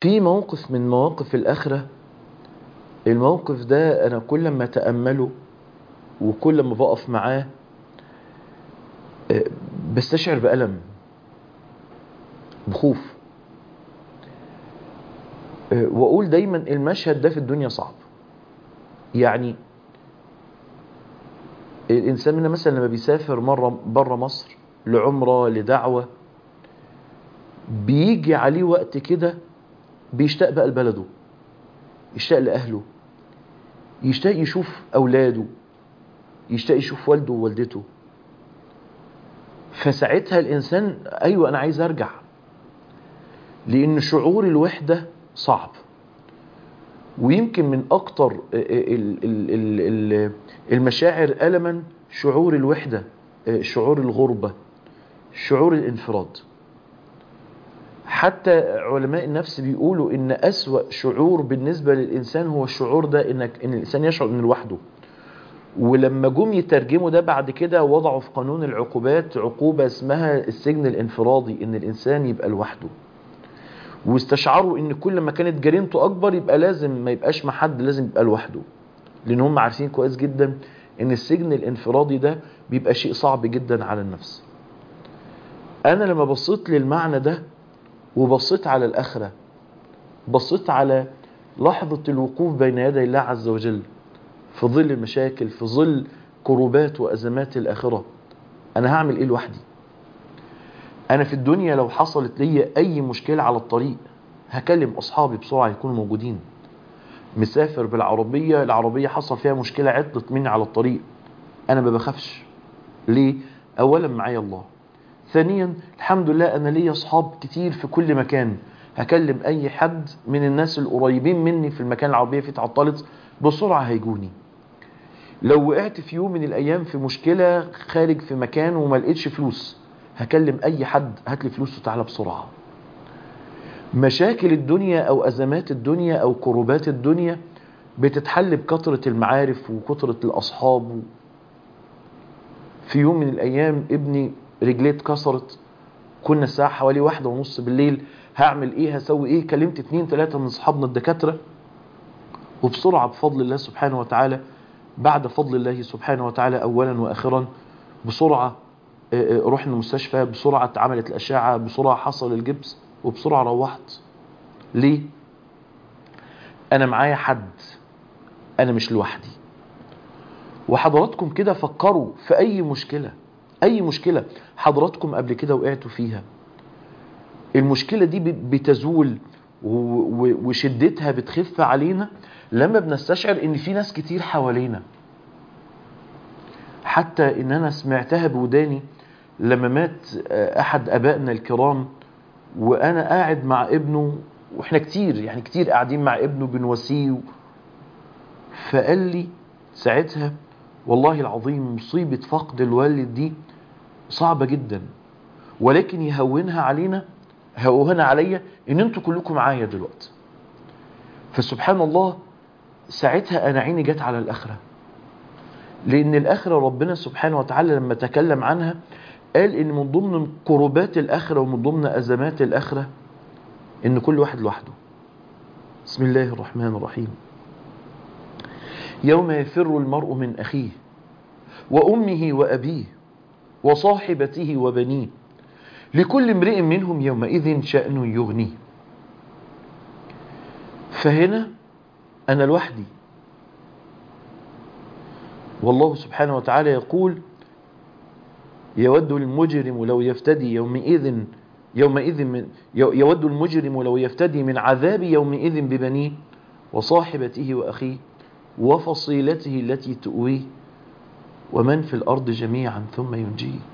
في موقف من مواقف الآخرة الموقف ده أنا كل ما أتأمله وكل ما بقف معاه آه، بستشعر بألم بخوف آه، وأقول دايما المشهد ده في الدنيا صعب يعني الإنسان منا مثلا لما بيسافر مرة بره مصر لعمرة لدعوة بيجي عليه وقت كده بيشتاق بقى لبلده يشتاق لأهله يشتاق يشوف أولاده يشتاق يشوف والده ووالدته فساعتها الإنسان أيوة أنا عايز أرجع لأن شعور الوحدة صعب ويمكن من أكتر ال- ال- ال- ال- المشاعر ألما شعور الوحدة شعور الغربة شعور الانفراد حتى علماء النفس بيقولوا ان اسوأ شعور بالنسبة للانسان هو الشعور ده انك ان الانسان يشعر انه لوحده ولما جم يترجموا ده بعد كده وضعوا في قانون العقوبات عقوبة اسمها السجن الانفرادي ان الانسان يبقى لوحده واستشعروا ان كل ما كانت جريمته اكبر يبقى لازم ما يبقاش مع حد لازم يبقى لوحده لان هم عارفين كويس جدا ان السجن الانفرادي ده بيبقى شيء صعب جدا على النفس انا لما بصيت للمعنى ده وبصيت على الاخره بصيت على لحظه الوقوف بين يدي الله عز وجل في ظل المشاكل في ظل كروبات وازمات الاخره انا هعمل ايه لوحدي انا في الدنيا لو حصلت لي اي مشكله على الطريق هكلم اصحابي بسرعه يكونوا موجودين مسافر بالعربيه العربيه حصل فيها مشكله عطلت مني على الطريق انا ما بخافش ليه اولا معايا الله ثانيا الحمد لله انا ليا اصحاب كتير في كل مكان هكلم اي حد من الناس القريبين مني في المكان العربيه فيه اتعطلت بسرعه هيجوني لو وقعت في يوم من الايام في مشكله خارج في مكان وما لقيتش فلوس هكلم اي حد هات لي فلوس وتعالى بسرعه مشاكل الدنيا او ازمات الدنيا او كروبات الدنيا بتتحل بكثره المعارف وكثره الاصحاب في يوم من الايام ابني رجليه اتكسرت كنا الساعه حوالي واحدة ونص بالليل هعمل ايه هسوي ايه كلمت اتنين تلاتة من اصحابنا الدكاتره وبسرعه بفضل الله سبحانه وتعالى بعد فضل الله سبحانه وتعالى اولا واخرا بسرعه آه، آه، رحنا المستشفى بسرعه اتعملت الاشعه بسرعه حصل الجبس وبسرعه روحت ليه انا معايا حد انا مش لوحدي وحضراتكم كده فكروا في اي مشكله اي مشكله حضراتكم قبل كده وقعتوا فيها المشكله دي بت- بتزول و- و- وشدتها بتخف علينا لما بنستشعر ان في ناس كتير حوالينا حتى ان انا سمعتها بوداني لما مات آه، احد ابائنا الكرام وانا قاعد مع ابنه واحنا كتير يعني كتير قاعدين مع ابنه بنواسيه فقال لي ساعتها والله العظيم مصيبة فقد الوالد دي صعبة جدا ولكن يهونها علينا هونها عليا ان انتوا كلكم معايا دلوقتي فسبحان الله ساعتها انا عيني جت على الاخره لان الاخره ربنا سبحانه وتعالى لما تكلم عنها قال ان من ضمن كربات الاخره ومن ضمن ازمات الاخره ان كل واحد لوحده بسم الله الرحمن الرحيم يوم يفر المرء من اخيه وامه وابيه وصاحبته وبنيه لكل امرئ منهم يومئذ شأن يغنيه فهنا أنا لوحدي والله سبحانه وتعالى يقول يود المجرم لو يفتدي يومئذ يومئذ من يود المجرم لو يفتدي من عذاب يومئذ ببنيه وصاحبته وأخيه وفصيلته التي تؤويه ومن في الأرض جميعا ثم ينجيه